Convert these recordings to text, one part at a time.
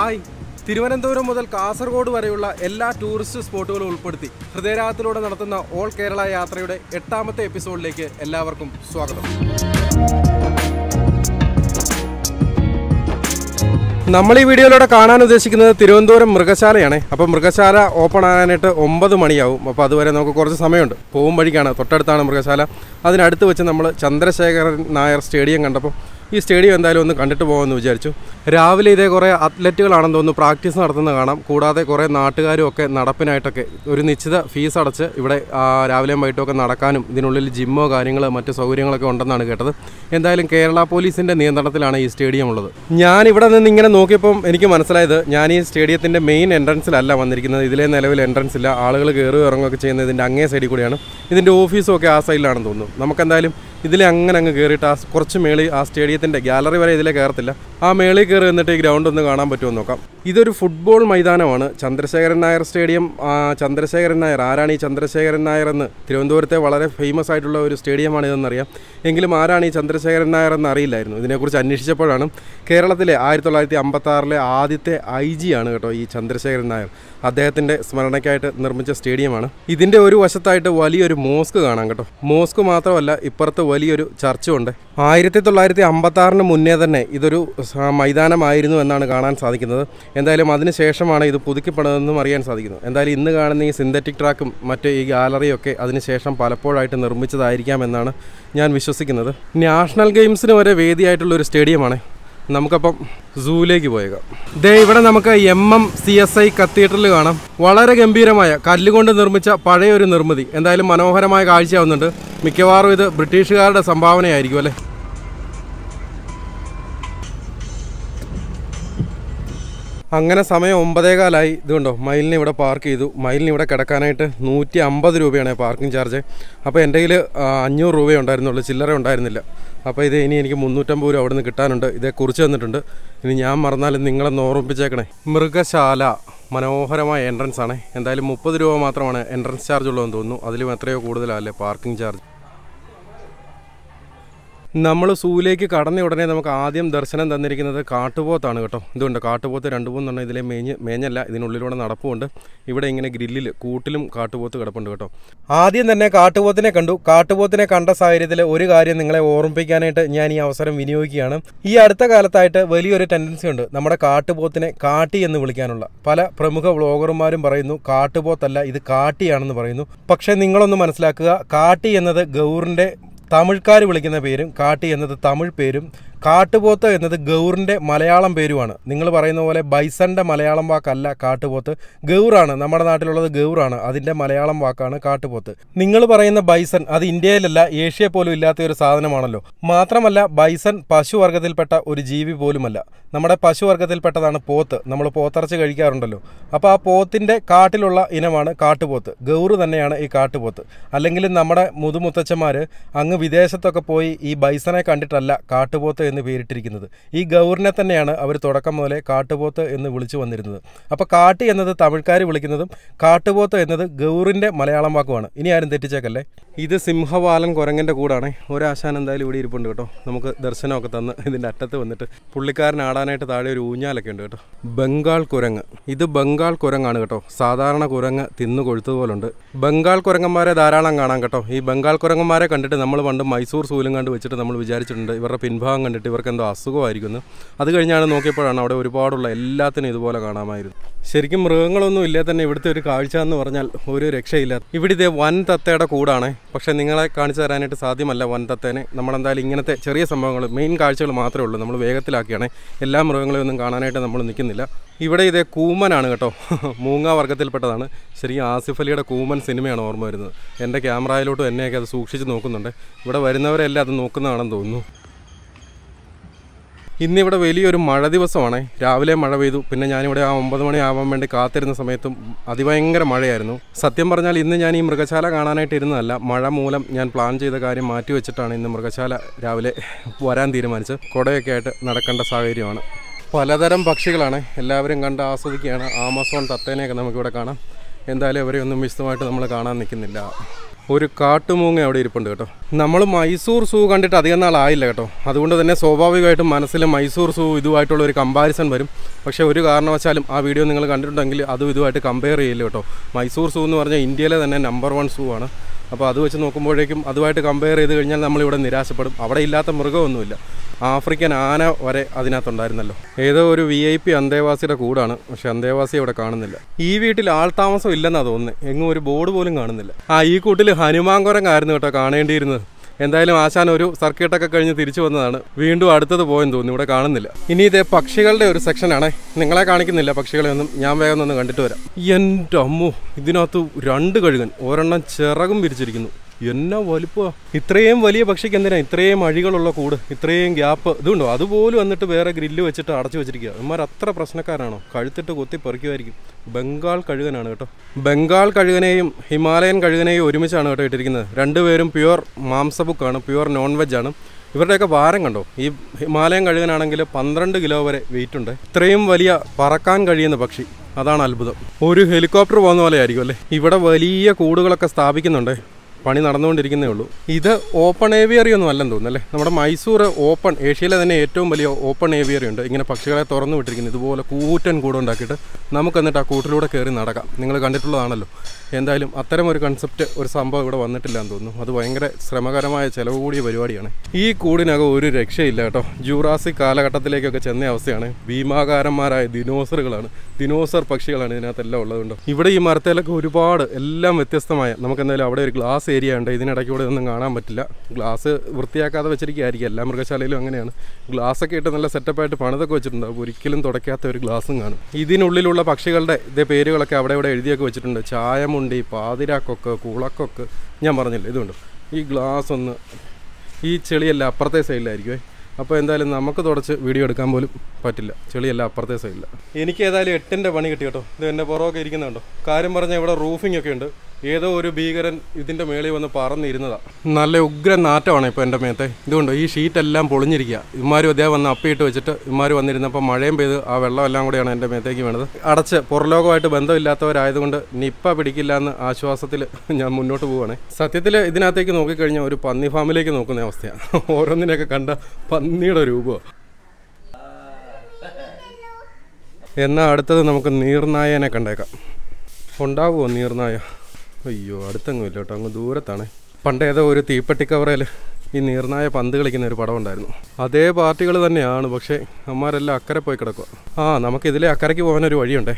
Hi Thiruvananthapuram മുതൽ കാസർഗോഡ് വരെയുള്ള എല്ലാ ടൂറിസ്റ്റ് സ്പോട്ടുകളും ഉൾപ്പെടുത്തി ഹൃദയരാഗത്തിലൂടെ നടത്തുന്ന ഓൾ കേരള യാത്രയുടെ എട്ടാമത്തെ എപ്പിസോഡിലേക്ക് എല്ലാവർക്കും സ്വാഗതം നമ്മൾ ഈ വീഡിയോയിലൂടെ കാണാൻ ഉദ്ദേശിക്കുന്നത് തിരുവനന്തപുരം മൃഗശാലയാണ് അപ്പോൾ മൃഗശാല ഓപ്പൺ ആകാനായിട്ട് ഒമ്പത് മണിയാവും അപ്പോൾ അതുവരെ നമുക്ക് കുറച്ച് സമയമുണ്ട് പോകും വഴിക്കാണ് തൊട്ടടുത്താണ് മൃഗശാല അതിനടുത്ത് വെച്ച് നമ്മൾ ചന്ദ്രശേഖരൻ നായർ സ്റ്റേഡിയം കണ്ടപ്പോൾ ഈ സ്റ്റേഡിയം എന്തായാലും ഒന്ന് കണ്ടിട്ട് പോകാമെന്ന് വിചാരിച്ചു രാവിലെ ഇതേ കുറേ അത്ലറ്റുകളാണെന്ന് തോന്നുന്നു പ്രാക്ടീസ് നടത്തുന്നത് കാണാം കൂടാതെ കുറേ നാട്ടുകാരും ഒക്കെ നടപ്പിനായിട്ടൊക്കെ ഒരു നിശ്ചിത ഫീസ് അടച്ച് ഇവിടെ ആ, രാവിലെയും വൈകിട്ടുമൊക്കെ നടക്കാനും ഇതിനുള്ളിൽ ജിമ്മോ കാര്യങ്ങൾ മറ്റ് സൗകര്യങ്ങളൊക്കെ ഉണ്ടെന്നാണ് കേട്ടത് എന്തായാലും കേരള പോലീസിൻ്റെ നിയന്ത്രണത്തിലാണ് ഈ സ്റ്റേഡിയം ഉള്ളത് ഞാൻ ഇവിടെ നിന്ന് ഇങ്ങനെ നോക്കിയപ്പം എനിക്ക് മനസ്സിലായത് ഞാൻ ഈ സ്റ്റേഡിയത്തിൻ്റെ മെയിൻ എൻട്രൻസിലല്ല വന്നിരിക്കുന്നത് ഇതിലെ നിലവിൽ എൻട്രൻസ് ഇല്ല ആളുകൾ കയറുകയും ഇറങ്ങുകയൊക്കെ ചെയ്യുന്നത് ഇതിൻ്റെ അങ്ങേ സൈഡിൽ കൂടിയാണ് ഇതിൻ്റെ ഓഫീസും ഒക്കെ ആ സൈഡിലാണെന്ന് തോന്നുന്നു നമുക്കെന്തായാലും ഇതിലെ അങ്ങനെ അങ്ങ് കയറിയിട്ട് ആ സ് കുറച്ച് മേളിൽ ആ സ്റ്റേഡിയത്തിൻ്റെ ഗാലറി വരെ ഇതിലെ കയറത്തില്ല ആ മേളിൽ കയറി എന്നിട്ട് ഈ ഗ്രൗണ്ട് ഒന്ന് കാണാൻ പറ്റുമോ എന്ന് നോക്കാം ഇതൊരു ഫുട്ബോൾ മൈതാനമാണ് ചന്ദ്രശേഖരൻ നായർ സ്റ്റേഡിയം ആ, ചന്ദ്രശേഖരൻ നായർ ആരാണ് ഈ ചന്ദ്രശേഖരൻ നായർ എന്ന് തിരുവനന്തപുരത്തെ വളരെ ഫേമസ് ആയിട്ടുള്ള ഒരു സ്റ്റേഡിയമാണ് ഇതെന്നറിയാം എങ്കിലും ആരാണ് ഈ ചന്ദ്രശേഖരൻ നായർ എന്ന് അറിയില്ലായിരുന്നു ഇതിനെക്കുറിച്ച് അന്വേഷിച്ചപ്പോഴാണ് കേരളത്തിലെ ആയിരത്തി തൊള്ളായിരത്തി അമ്പത്തി ആറിലെ ആദ്യത്തെ ഐ ജി ആണ് കേട്ടോ ഈ ചന്ദ്രശേഖരൻ നായർ അദ്ദേഹത്തിൻ്റെ സ്മരണയ്ക്കായിട്ട് നിർമ്മിച്ച സ്റ്റേഡിയമാണ് ഇതിൻ്റെ ഒരു വശത്തായിട്ട് വലിയൊരു മോസ്ക് കാണാം കേട്ടോ മോസ്ക് മാത്രമല്ല ഇപ്പുറത്ത് വലിയൊരു ചർച്ചുണ്ട് ആയിരത്തി തൊള്ളായിരത്തി അമ്പത്തി ആറിന് മുന്നേ തന്നെ ഇതൊരു സ- മൈതാനമായിരുന്നു എന്നാണ് കാണാൻ സാധിക്കുന്നത് എന്തായാലും അതിന് ശേഷമാണ് ഇത് പുതുക്കിപ്പണിതെന്നും അറിയാൻ സാധിക്കുന്നത് എന്തായാലും ഇന്ന് കാണുന്ന ഈ സിന്തറ്റിക് ട്രാക്കും മറ്റ് ഈ ഗാലറിയും ഒക്കെ അതിനുശേഷം പലപ്പോഴായിട്ട് നിർമ്മിച്ചതായിരിക്കാം എന്നാണ് ഞാൻ വിശ്വസിക്കുന്നത് നാഷണൽ ഗെയിംസിന് വരെ വേദിയായിട്ടുള്ള ഒരു സ്റ്റേഡിയമാണ് നമുക്കപ്പം സൂവിലേക്ക് പോയേക്കാം ദേ ഇവിടെ നമുക്ക് M M C S I cathedral കാണാം വളരെ ഗംഭീരമായ കല്ലുകൊണ്ട് നിർമ്മിച്ച പഴയ ഒരു നിർമ്മിതി എന്തായാലും മനോഹരമായ കാഴ്ചയാവുന്നുണ്ട് മിക്കവാറും ഇത് ബ്രിട്ടീഷുകാരുടെ സംഭാവനയായിരിക്കും അല്ലേ അങ്ങനെ സമയം ഒമ്പതേകാലായി ഇതുകൊണ്ടോ മയിലിനെ ഇവിടെ പാർക്ക് ചെയ്തു മയിലിന് ഇവിടെ കിടക്കാനായിട്ട് നൂറ്റി അമ്പത് രൂപയാണ് പാർക്കിംഗ് ചാർജ് അപ്പോൾ എൻ്റെ കയ്യിൽ അഞ്ഞൂറ് രൂപയേ ഉണ്ടായിരുന്നുള്ളൂ ചില്ലറ ഉണ്ടായിരുന്നില്ല അപ്പോൾ ഇത് ഇനി എനിക്ക് മുന്നൂറ്റമ്പത് രൂപ അവിടെ നിന്ന് കിട്ടാനുണ്ട് ഇതേ കുറിച്ച് തന്നിട്ടുണ്ട് ഇനി ഞാൻ മറന്നാലും നിങ്ങളൊന്ന് ഓർമ്മിപ്പിച്ചേക്കണേ മൃഗശാല മനോഹരമായ എൻട്രൻസ് ആണ് എന്തായാലും മുപ്പത് രൂപ മാത്രമാണ് എൻട്രൻസ് ചാർജ് ഉള്ളതെന്ന് തോന്നുന്നു അതിലും എത്രയോ കൂടുതലല്ലേ പാർക്കിംഗ് ചാർജ് നമ്മൾ സൂവിലേക്ക് കടന്ന ഉടനെ നമുക്ക് ആദ്യം ദർശനം തന്നിരിക്കുന്നത് കാട്ടുപോത്താണ് കേട്ടോ ഇതുണ്ട് കാട്ടുപോത്ത് രണ്ട് മൂന്നെണ്ണം ഇതിലെ മേഞ്ഞ് മേഞ്ഞല്ല ഇതിനുള്ളിലൂടെ നടപ്പുണ്ട് ഇവിടെ ഇങ്ങനെ ഗ്രില്ലിൽ കൂട്ടിലും കാട്ടുപോത്ത് കിടപ്പുണ്ട് കേട്ടോ ആദ്യം തന്നെ കാട്ടുപോത്തിനെ കണ്ടു കാട്ടുപോത്തിനെ കണ്ട സാഹചര്യത്തിൽ ഒരു കാര്യം നിങ്ങളെ ഓർമ്മിപ്പിക്കാനായിട്ട് ഞാൻ ഈ അവസരം വിനിയോഗിക്കുകയാണ് ഈ അടുത്ത കാലത്തായിട്ട് വലിയൊരു ടെൻഡൻസി ഉണ്ട് നമ്മുടെ കാട്ടുപോത്തിനെ കാട്ടി എന്ന് വിളിക്കാനുള്ള പല പ്രമുഖ വ്ളോഗർമാരും പറയുന്നു കാട്ടുപോത്തല്ല ഇത് കാട്ടിയാണെന്ന് പറയുന്നു പക്ഷേ നിങ്ങളൊന്ന് മനസ്സിലാക്കുക കാട്ടി എന്നത് ഗൗറിൻ്റെ തമിഴ്ക്കാർ വിളിക്കുന്ന പേരും കാട്ടി എന്നത് തമിഴ് പേരും കാട്ടുപോത്ത് എന്നത് ഗൗറിൻ്റെ മലയാളം പേരുമാണ് നിങ്ങൾ പറയുന്ന പോലെ ബൈസന്റെ മലയാളം വാക്കല്ല കാട്ടുപോത്ത് ഗൗറാണ് നമ്മുടെ നാട്ടിലുള്ളത് ഗൗറാണ് അതിൻ്റെ മലയാളം വാക്കാണ് കാട്ടുപോത്ത് നിങ്ങൾ പറയുന്ന ബൈസൺ അത് ഇന്ത്യയിലല്ല ഏഷ്യ പോലും ഇല്ലാത്ത ഒരു സാധനമാണല്ലോ മാത്രമല്ല ബൈസൺ പശുവർഗത്തിൽപ്പെട്ട ഒരു ജീവി പോലുമല്ല നമ്മുടെ പശുവർഗത്തിൽപ്പെട്ടതാണ് പോത്ത് നമ്മൾ പോത്തിറച്ചി കഴിക്കാറുണ്ടല്ലോ അപ്പോൾ ആ പോത്തിൻ്റെ കാട്ടിലുള്ള ഇനമാണ് കാട്ടുപോത്ത് ഗൗറ് തന്നെയാണ് ഈ കാട്ടുപോത്ത് അല്ലെങ്കിൽ നമ്മുടെ മുതുമുത്തച്ഛന്മാർ അങ്ങ് വിദേശത്തൊക്കെ പോയി ഈ ബൈസനെ കണ്ടിട്ടല്ല കാട്ടുപോത്ത് എന്ന് പേരിട്ടിരിക്കുന്നത് ഈ ഗൗറിനെ തന്നെയാണ് അവർ തുടക്കം മുതലേ കാട്ടുപോത്ത് എന്ന് വിളിച്ചു വന്നിരുന്നത് അപ്പോൾ കാട്ടി എന്നത് തമിഴ്ക്കാർ വിളിക്കുന്നതും കാട്ടുപോത്ത് എന്നത് ഗൗറിൻ്റെ മലയാളം വാക്കുമാണ് ഇനി ആരും തെറ്റിച്ചേക്കല്ലേ ഇത് സിംഹവാലൻ കുരങ്ങൻ്റെ കൂടാണ് ഒരാശാൻ എന്തായാലും ഇവിടെ ഇരിപ്പുണ്ട് കേട്ടോ നമുക്ക് ദർശനമൊക്കെ തന്ന് ഇതിൻ്റെ അറ്റത്ത് വന്നിട്ട് പുള്ളിക്കാരൻ ആടാനായിട്ട് താഴെ ഒരു ഊഞ്ഞാലൊക്കെ ഉണ്ട് കേട്ടോ ബംഗാൾ കുരങ്ങ് ഇത് ബംഗാൾ കുരങ്ങാണ് കേട്ടോ സാധാരണ കുരങ്ങ് തിന്നു കൊഴുത്തതുപോലുണ്ട് ബംഗാൾ കുരങ്ങന്മാരെ ധാരാളം കാണാം കേട്ടോ ഈ ബംഗാൾ കുരങ്ങന്മാരെ കണ്ടിട്ട് നമ്മൾ പണ്ട് മൈസൂർ സൂലും കണ്ട് വെച്ചിട്ട് നമ്മൾ വിചാരിച്ചിട്ടുണ്ട് ഇവരുടെ പിൻഭാഗം കണ്ടിട്ട് ഇവർക്ക് എന്തോ അസുഖമായിരിക്കുന്നു അത് കഴിഞ്ഞാണ് നോക്കിയപ്പോഴാണ് അവിടെ ഒരുപാടുള്ള എല്ലാത്തിനും ഇതുപോലെ കാണാമായിരുന്നു ശരിക്കും മൃഗങ്ങളൊന്നും ഇല്ലേ തന്നെ ഇവിടുത്തെ ഒരു കാഴ്ച എന്ന് പറഞ്ഞാൽ ഒരു രക്ഷയില്ല ഇവിടെ ഇതേ വൻ തത്തയുടെ കൂടാണ് പക്ഷേ നിങ്ങളെ കാണിച്ചു തരാനായിട്ട് സാധ്യമല്ല വൻ തത്തേനെ നമ്മളെന്തായാലും ഇങ്ങനത്തെ ചെറിയ സംഭവങ്ങൾ മെയിൻ കാഴ്ചകൾ മാത്രമേ ഉള്ളൂ നമ്മൾ വേഗത്തിലാക്കിയാണ് എല്ലാ മൃഗങ്ങളെയും ഒന്നും കാണാനായിട്ട് നമ്മൾ നിൽക്കുന്നില്ല ഇവിടെ ഇതേ കൂമനാണ് കേട്ടോ മൂങ്ങ വർഗ്ഗത്തിൽപ്പെട്ടതാണ് ശരിക്കും ആസിഫ് അലിയുടെ കൂമൻ സിനിമയാണ് ഓർമ്മ വരുന്നത് എൻ്റെ ക്യാമറയിലോട്ട് എന്നെയൊക്കെ അത് സൂക്ഷിച്ച് നോക്കുന്നുണ്ട് ഇവിടെ വരുന്നവരെല്ലാം അത് നോക്കുന്നതാണെന്ന് തോന്നുന്നു ഇന്നിവിടെ വലിയൊരു മഴ ദിവസമാണ് രാവിലെ മഴ പെയ്തു പിന്നെ ഞാനിവിടെ ആ ഒമ്പത് മണി ആവാൻ വേണ്ടി കാത്തിരുന്ന സമയത്തും അതിഭയങ്കര മഴയായിരുന്നു സത്യം പറഞ്ഞാൽ ഇന്ന് ഞാൻ ഈ മൃഗശാല കാണാനായിട്ട് ഇരുന്നതല്ല മഴ മൂലം ഞാൻ പ്ലാൻ ചെയ്ത കാര്യം മാറ്റി വെച്ചിട്ടാണ് ഇന്ന് മൃഗശാല രാവിലെ വരാൻ തീരുമാനിച്ചത് കുടയൊക്കെ ആയിട്ട് നടക്കേണ്ട സാഹചര്യമാണ് പലതരം പക്ഷികളാണ് എല്ലാവരും കണ്ട് ആസ്വദിക്കുകയാണ് ആമസോൺ തത്തേനെയൊക്കെ നമുക്കിവിടെ കാണാം എന്തായാലും അവരെ ഒന്നും വിശദമായിട്ട് നമ്മൾ കാണാൻ നിൽക്കുന്നില്ല ഒരു കാട്ടുമൂങ്ങ അവിടെ ഇരിപ്പുണ്ട് കേട്ടോ നമ്മൾ മൈസൂർ സൂ കണ്ടിട്ട് അധികം നാളായില്ല കേട്ടോ അതുകൊണ്ട് തന്നെ സ്വാഭാവികമായിട്ടും മനസ്സിൽ മൈസൂർ സൂ ഇതുമായിട്ടുള്ള ഒരു കമ്പാരിസൺ വരും പക്ഷേ ഒരു കാരണവശാലും ആ വീഡിയോ നിങ്ങൾ കണ്ടിട്ടുണ്ടെങ്കിൽ അതും ഇതുമായിട്ട് കമ്പയർ ചെയ്യില്ല കേട്ടോ മൈസൂർ സൂ എന്ന് പറഞ്ഞാൽ ഇന്ത്യയിലെ തന്നെ നമ്പർ വൺ സൂ ആണ് അപ്പോൾ അത് വെച്ച് നോക്കുമ്പോഴേക്കും അതുമായിട്ട് കമ്പയർ ചെയ്ത് കഴിഞ്ഞാൽ നമ്മളിവിടെ നിരാശപ്പെടും അവിടെ ഇല്ലാത്ത മൃഗമൊന്നുമില്ല ആഫ്രിക്കൻ ആന വരെ അതിനകത്തുണ്ടായിരുന്നല്ലോ ഏതോ ഒരു വി ഐ പി അന്തേവാസിയുടെ കൂടാണ് പക്ഷെ അന്തേവാസി ഇവിടെ കാണുന്നില്ല ഈ വീട്ടിൽ ആൾതാമസം ഇല്ലെന്നാണ് തോന്നുന്നത് എങ്ങും ഒരു ബോർഡ് പോലും കാണുന്നില്ല ആ ഈ കൂട്ടിൽ ഹനുമാൻകുരങ്ങായിരുന്നു കേട്ടോ കാണേണ്ടിയിരുന്നത് എന്തായാലും ആശാൻ ഒരു സർക്കിട്ടൊക്കെ കഴിഞ്ഞ് തിരിച്ചു വന്നതാണ് വീണ്ടും അടുത്തത് പോയെന്ന് തോന്നുന്നു ഇവിടെ കാണുന്നില്ല ഇനി ഇതേ പക്ഷികളുടെ ഒരു സെക്ഷനാണ് നിങ്ങളെ കാണിക്കുന്നില്ല പക്ഷികളെ ഒന്നും ഞാൻ വേഗം ഒന്ന് കണ്ടിട്ട് വരാം എൻ്റെ അമ്മു ഇതിനകത്ത് രണ്ട് കഴുകൻ ഒരെണ്ണം ചിറകും വിരിച്ചിരിക്കുന്നു എന്നാ വലുപ്പമാ ഇത്രയും വലിയ പക്ഷിക്ക് എന്തിനാ ഇത്രയും അഴികളുള്ള കൂട് ഇത്രയും ഗ്യാപ്പ് ഇതുണ്ടോ അതുപോലും വന്നിട്ട് വേറെ ഗ്രില്ല് വെച്ചിട്ട് അടച്ചു വെച്ചിരിക്കുക ഇവന്മാർ അത്ര പ്രശ്നക്കാരാണോ കഴുത്തിട്ട് കൊത്തി പറിക്കുമായിരിക്കും ബംഗാൾ കഴുകനാണ് കേട്ടോ ബംഗാൾ കഴുകനെയും ഹിമാലയൻ കഴുകനെയും ഒരുമിച്ചാണ് കേട്ടോ ഇട്ടിരിക്കുന്നത് രണ്ടുപേരും പ്യുവർ മാംസബുക്കാണ് പ്യുവർ നോൺ വെജ് ആണ് ഇവരുടെയൊക്കെ ഭാരം കണ്ടോ ഈ ഹിമാലയൻ കഴുകനാണെങ്കിൽ പന്ത്രണ്ട് കിലോ വരെ വെയിറ്റ് ഉണ്ട് ഇത്രയും വലിയ പറക്കാൻ കഴിയുന്ന പക്ഷി അതാണ് അത്ഭുതം ഒരു ഹെലികോപ്റ്റർ പോകുന്ന പോലെ ആയിരിക്കും അല്ലേ ഇവിടെ വലിയ കൂടുകളൊക്കെ സ്ഥാപിക്കുന്നുണ്ട് പണി നടന്നുകൊണ്ടിരിക്കുന്നേ ഉള്ളൂ ഇത് ഓപ്പൺ ഏവിയറി ഒന്നും അല്ലെന്ന് തോന്നുന്നു അല്ലേ നമ്മുടെ മൈസൂർ ഓപ്പൺ ഏഷ്യയിലെ തന്നെ ഏറ്റവും വലിയ ഓപ്പൺ ഏവിയറി ഉണ്ട് ഇങ്ങനെ പക്ഷികളെ തുറന്നു വിട്ടിരിക്കുന്നത് ഇതുപോലെ കൂറ്റൻ കൂടുണ്ടാക്കിയിട്ട് നമുക്ക് എന്നിട്ട് ആ കൂട്ടിലൂടെ കയറി നടക്കാം നിങ്ങൾ കണ്ടിട്ടുള്ളതാണല്ലോ എന്തായാലും അത്തരം ഒരു കൺസെപ്റ്റ് ഒരു സംഭവം ഇവിടെ വന്നിട്ടില്ല എന്ന് തോന്നുന്നു അത് ഭയങ്കര ശ്രമകരമായ ചിലവ് കൂടിയ പരിപാടിയാണ് ഈ കൂടിനകം ഒരു രക്ഷയില്ല കേട്ടോ ജൂറാസിക് കാലഘട്ടത്തിലേക്കൊക്കെ ചെന്ന അവസ്ഥയാണ് ഭീമാകാരന്മാരായ ദിനോസറുകളാണ് ദിനോസർ പക്ഷികളാണ് ഇതിനകത്തെല്ലാം ഉള്ളതുകൊണ്ട് ഇവിടെ ഈ മരത്തേലൊക്കെ ഒരുപാട് എല്ലാം വ്യത്യസ്തമായ നമുക്ക് എന്തായാലും അവിടെ ഒരു ഗ്ലാസ് ഏരിയ ഉണ്ട് ഇതിനിടയ്ക്ക് കൂടെ ഒന്നും കാണാൻ പറ്റില്ല ഗ്ലാസ് വൃത്തിയാക്കാതെ വെച്ചിരിക്കുകയായിരിക്കും എല്ലാ മൃഗശാലയിലും അങ്ങനെയാണ് ഗ്ലാസ് ഒക്കെ ഇട്ട് നല്ല സെറ്റപ്പായിട്ട് പണിതൊക്കെ വെച്ചിട്ടുണ്ട് അപ്പോൾ ഒരിക്കലും തുടയ്ക്കാത്ത ഒരു ഗ്ലാസും കാണും ഇതിനുള്ളിലുള്ള പക്ഷികളുടെ ഇതേ പേരുകളൊക്കെ അവിടെ ഇവിടെ എഴുതിയൊക്കെ വെച്ചിട്ടുണ്ട് ചായമുണ്ടി പാതിരാക്കൊക്ക് കുളക്കൊക്ക് ഞാൻ പറഞ്ഞില്ല ഇതുണ്ട് ഈ ഗ്ലാസ് ഒന്ന് ഈ ചെളിയല്ല അപ്പുറത്തെ സൈഡിലായിരിക്കുമേ അപ്പോൾ എന്തായാലും നമുക്ക് തുടച്ച് വീഡിയോ എടുക്കാൻ പോലും പറ്റില്ല ചെളിയല്ല അപ്പുറത്തെ സൈഡില്ല എനിക്ക് ഏതായാലും എട്ടിൻ്റെ പണി കിട്ടി കേട്ടോ ഇത് എൻ്റെ പുറമൊക്കെ ഇരിക്കുന്നുണ്ടോ കാര്യം പറഞ്ഞാൽ ഇവിടെ റൂഫിംഗ് ഒക്കെ ഉണ്ട് ഏതോ ഒരു ഭീകരൻ ഇതിൻ്റെ മേളിൽ വന്ന് പറന്നിരുന്നതാണ് നല്ല ഉഗ്രൻ നാറ്റമാണ് ഇപ്പോൾ എൻ്റെ മേത്തെ ഇതുകൊണ്ട് ഈ ഷീറ്റെല്ലാം പൊളിഞ്ഞിരിക്കുക ഇമാരും അതേ വന്ന് അപ്പിയിട്ട് വെച്ചിട്ട് ഇമാർ വന്നിരുന്നപ്പോൾ മഴയും പെയ്ത് ആ വെള്ളം എല്ലാം കൂടെയാണ് എൻ്റെ മേത്തേക്ക് വീണത് അടച്ച് പുറലോകമായിട്ട് ബന്ധമില്ലാത്തവരായതുകൊണ്ട് നിപ്പ പിടിക്കില്ല എന്ന് ആശ്വാസത്തിൽ ഞാൻ മുന്നോട്ട് പോവുകയാണ് സത്യത്തിൽ ഇതിനകത്തേക്ക് നോക്കിക്കഴിഞ്ഞാൽ ഒരു പന്നി ഫാമിലേക്ക് നോക്കുന്ന അവസ്ഥയാണ് ഓരോന്നിനെയൊക്കെ കണ്ട പന്നിയുടെ രൂപമാണ് എന്നാൽ അടുത്തത് നമുക്ക് നീർനായനെ കണ്ടേക്കാം ഉണ്ടാവുമോ നീർനായ അയ്യോ അടുത്തെങ്ങും ഇല്ല കേട്ടോ അങ്ങ് ദൂരത്താണ് പണ്ട് ഏതോ ഒരു തീപ്പെട്ടി കവറയിൽ ഈ നീർനായ പന്ത് കളിക്കുന്ന ഒരു പടം ഉണ്ടായിരുന്നു അതേ പാർട്ടികൾ തന്നെയാണ് പക്ഷേ അമ്മമാരെല്ലാം അക്കരെ പോയി കിടക്കുക ആ നമുക്ക് ഇതിലെ അക്കരയ്ക്ക് പോകാനൊരു വഴിയുണ്ടേ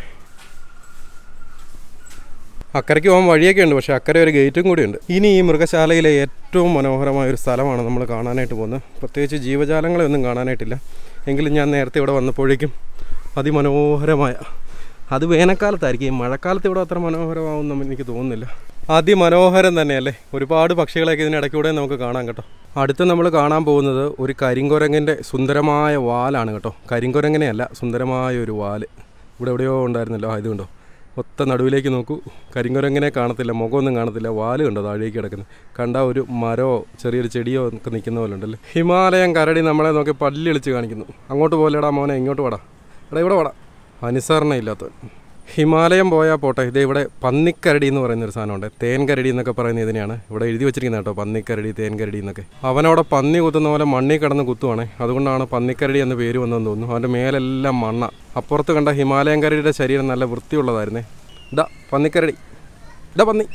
അക്കരയ്ക്ക് പോകാൻ വഴിയൊക്കെ ഉണ്ട് പക്ഷേ അക്കരെ ഒരു ഗേറ്റും കൂടിയുണ്ട് ഇനി ഈ മൃഗശാലയിലെ ഏറ്റവും മനോഹരമായ ഒരു സ്ഥലമാണ് നമ്മൾ കാണാനായിട്ട് പോകുന്നത് പ്രത്യേകിച്ച് ജീവജാലങ്ങളെ ഒന്നും കാണാനായിട്ടില്ല എങ്കിലും ഞാൻ നേരത്തെ ഇവിടെ വന്നപ്പോഴേക്കും അതിമനോഹരമായ അത് വേനൽക്കാലത്തായിരിക്കും ഈ മഴക്കാലത്ത് ഇവിടെ അത്ര മനോഹരമാവുമെന്നും എനിക്ക് തോന്നുന്നില്ല അതിമനോഹരം തന്നെയല്ലേ ഒരുപാട് പക്ഷികളെയൊക്കെ ഇതിനിടയ്ക്കൂടെ നമുക്ക് കാണാം കേട്ടോ അടുത്ത് നമ്മൾ കാണാൻ പോകുന്നത് ഒരു കരിങ്കുരങ്ങിൻ്റെ സുന്ദരമായ വാലാണ് കേട്ടോ കരിങ്കുരങ്ങിനെ അല്ല സുന്ദരമായ ഒരു വാല് ഇവിടെ എവിടെയോ ഉണ്ടായിരുന്നല്ലോ ആ ഇതുണ്ടോ ഒത്ത നടുവിലേക്ക് നോക്കൂ കരിങ്കുരങ്ങിനെ കാണത്തില്ല മുഖമൊന്നും കാണത്തില്ല വാല് കണ്ടോ താഴേക്ക് കിടക്കുന്നത് കണ്ട ഒരു മരമോ ചെറിയൊരു ചെടിയോ ഒക്കെ നിൽക്കുന്ന പോലെ ഉണ്ടല്ലേ ഹിമാലയൻ കരടി നമ്മളെ നോക്കി പല്ലി കളിച്ച് കാണിക്കുന്നു അങ്ങോട്ട് പോലെടാ മോനെ ഇങ്ങോട്ട് വാടാ എടാ ഇവിടെ വാടാ അനുസരണ ഇല്ലാത്തവൻ ഹിമാലയം പോയാൽ പോട്ടെ ഇത് ഇവിടെ പന്നിക്കരടി എന്ന് പറയുന്ന ഒരു സാധനമുണ്ട് തേൻ കരടി എന്നൊക്കെ പറയുന്ന ഇതിനെയാണ് ഇവിടെ എഴുതി വെച്ചിരിക്കുന്നത് കേട്ടോ പന്നിക്കരടി തേൻ കരടി എന്നൊക്കെ അവനവിടെ പന്നി കുത്തുന്ന പോലെ മണ്ണി കിടന്ന് കുത്തുവാണ് അതുകൊണ്ടാണ് പന്നിക്കരടി എന്ന പേര് വന്നതെന്ന് തോന്നുന്നു അവൻ്റെ മേലെല്ലാം മണ്ണ അപ്പുറത്ത് കണ്ട ഹിമാലയൻ കരടിയുടെ ശരീരം നല്ല വൃത്തിയുള്ളതായിരുന്നേ ഇതാ പന്നിക്കരടി ഇതാ പന്നി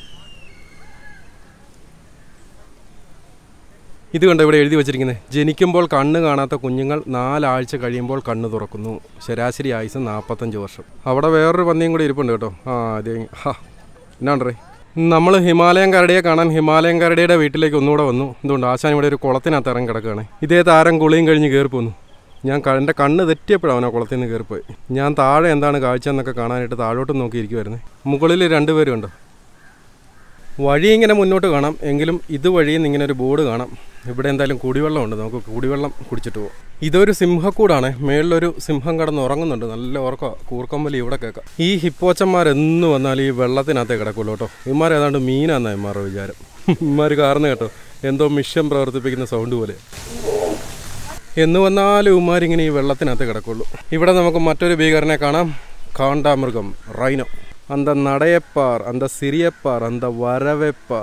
ഇത് കണ്ടോ ഇവിടെ എഴുതി വെച്ചിരിക്കുന്നത് ജനിക്കുമ്പോൾ കണ്ണ് കാണാത്ത കുഞ്ഞുങ്ങൾ നാലാഴ്ച കഴിയുമ്പോൾ കണ്ണ് തുറക്കുന്നു ശരാശരി ആയുസ് നാൽപ്പത്തഞ്ച് വർഷം അവിടെ വേറൊരു പന്നിയും കൂടി ഇരിപ്പുണ്ട് കേട്ടോ ആ അതെ ഹാ എന്നാണ്ടേ നമ്മൾ ഹിമാലയൻ കരടിയെ കാണാൻ ഹിമാലയൻ കരടിയുടെ വീട്ടിലേക്ക് ഒന്നുകൂടെ വന്നു എന്തുകൊണ്ട് ആശാൻ ഇവിടെ ഒരു കുളത്തിനകത്ത് ഇറങ്ങി കിടക്കുകയാണ് ഇതേ താരം കുളിയും കഴിഞ്ഞ് കയറി പോന്നു ഞാൻ ക- എൻ്റെ കണ്ണ് തെറ്റിയപ്പോഴാണ് ആ കുളത്തിൽ നിന്ന് കയറിപ്പോയി ഞാൻ താഴെ എന്താണ് കാഴ്ച എന്നൊക്കെ കാണാനായിട്ട് താഴോട്ട് നോക്കിയിരിക്കുമായിരുന്നു മുകളിൽ രണ്ടുപേരും ഉണ്ട് വഴി ഇങ്ങനെ മുന്നോട്ട് കാണാം എങ്കിലും ഇതുവഴിയിൽ നിന്ന് ഇങ്ങനെ ഒരു ബോർഡ് കാണാം ഇവിടെ എന്തായാലും കുടിവെള്ളമുണ്ട് നമുക്ക് കുടിവെള്ളം കുടിച്ചിട്ട് പോകാം ഇതൊരു സിംഹക്കൂടാണ് മേളിലൊരു സിംഹം കിടന്ന് ഉറങ്ങുന്നുണ്ട് നല്ല ഉറക്കം കൂർക്കമ്പലി ഇവിടെ കേൾക്കാം ഈ ഹിപ്പോച്ചന്മാർ എന്ന് വന്നാൽ ഈ വെള്ളത്തിനകത്തേ കിടക്കുള്ളൂ കേട്ടോ ഇമാർ ഏതാണ്ട് മീനാന്നാ ഇമാരുടെ വിചാരം ഇമാർ കാർന്ന് കേട്ടോ എന്തോ മിഷൻ പ്രവർത്തിപ്പിക്കുന്ന സൗണ്ട് പോലെ എന്ന് വന്നാലും ഉമാരിങ്ങനെ ഈ വെള്ളത്തിനകത്ത് കിടക്കുള്ളൂ ഇവിടെ നമുക്ക് മറ്റൊരു ഭീകരനെ കാണാം കാണ്ടാമൃഗം റൈനോ അന്ത നടയപ്പാർ അന്ത സിരിയപ്പാർ അന്ത വരവെപ്പാർ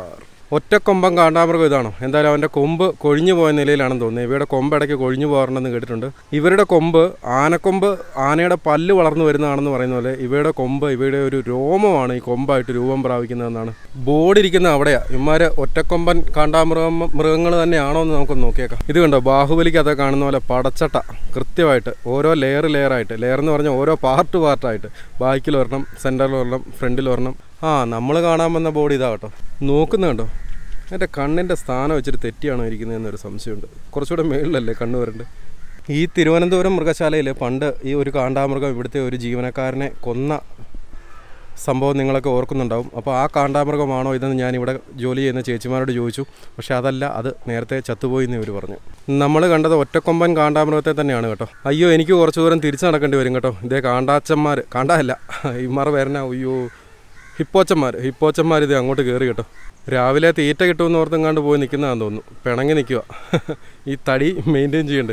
ഒറ്റക്കൊമ്പൻ കാണ്ടാമൃഗം ഇതാണോ എന്തായാലും അവൻ്റെ കൊമ്പ് കൊഴിഞ്ഞു പോയ നിലയിലാണെന്ന് തോന്നുന്നത് ഇവയുടെ കൊമ്പ് ഇടയ്ക്ക് കൊഴിഞ്ഞു പോകാറുണ്ടെന്ന് കേട്ടിട്ടുണ്ട് ഇവരുടെ കൊമ്പ് ആനക്കൊമ്പ് ആനയുടെ പല്ല് വളർന്നു വരുന്നതാണെന്ന് പറയുന്ന പോലെ ഇവയുടെ കൊമ്പ് ഇവയുടെ ഒരു രോമമാണ് ഈ കൊമ്പായിട്ട് രൂപം പ്രാപിക്കുന്നതെന്നാണ് ബോർഡ് ഇരിക്കുന്ന അവിടെയാ ഇമാര് ഒറ്റക്കൊമ്പൻ കാണ്ടാമൃഗം മൃഗങ്ങൾ തന്നെയാണോ എന്ന് നമുക്ക് നോക്കിയേക്കാം ഇത് കണ്ടോ ബാഹുബലിക്ക് അതൊക്കെ കാണുന്ന പോലെ പടച്ചട്ട കൃത്യമായിട്ട് ഓരോ ലെയർ ലെയറായിട്ട് ലെയർ എന്ന് പറഞ്ഞാൽ ഓരോ പാർട്ട് പാർട്ടായിട്ട് ബാക്കിൽ ഒരെണ്ണം സെൻറ്ററിൽ ഒരെണ്ണം ഫ്രണ്ടിൽ ഒരെണ്ണം ആ നമ്മൾ കാണാൻ വന്ന ബോഡി ഇതാ കേട്ടോ നോക്കുന്നുണ്ടോ എൻ്റെ കണ്ണിൻ്റെ സ്ഥാനം വെച്ചിട്ട് തെറ്റിയാണോ ഇരിക്കുന്നതെന്നൊരു സംശയമുണ്ട് കുറച്ചുകൂടെ മേളിലല്ലേ കണ്ണ് വരണ്ട് ഈ തിരുവനന്തപുരം മൃഗശാലയിൽ പണ്ട് ഈ ഒരു കാണ്ടാമൃഗം ഇവിടുത്തെ ഒരു ജീവനക്കാരനെ കൊന്ന സംഭവം നിങ്ങളൊക്കെ ഓർക്കുന്നുണ്ടാവും അപ്പോൾ ആ കാണ്ടാമൃഗമാണോ ഇതെന്ന് ഞാൻ ഇവിടെ ജോലി ചെയ്യുന്ന ചേച്ചിമാരോട് ചോദിച്ചു പക്ഷെ അതല്ല അത് നേരത്തെ ചത്തുപോയി എന്ന് ഇവർ പറഞ്ഞു നമ്മൾ കണ്ടത് ഒറ്റക്കൊമ്പൻ കാണ്ടാമൃഗത്തെ തന്നെയാണ് കേട്ടോ അയ്യോ എനിക്ക് കുറച്ച് ദൂരം തിരിച്ചു നടക്കേണ്ടി വരും കേട്ടോ ഇതേ കാണ്ടാച്ചന്മാർ കാണ്ടാല്ല ഇമാർ വരണ അയ്യോ ഹിപ്പോച്ചന്മാർ ഹിപ്പോച്ചന്മാർ ഇത് അങ്ങോട്ട് കയറി കേട്ടോ രാവിലെ തീറ്റ കിട്ടുമെന്ന് ഓർത്തെങ്ങാണ്ട് പോയി നിൽക്കുന്നതാണെന്ന് തോന്നുന്നു പിണങ്ങി നിൽക്കുക ഈ തടി മെയിൻറ്റെയിൻ ചെയ്യണ്ടേ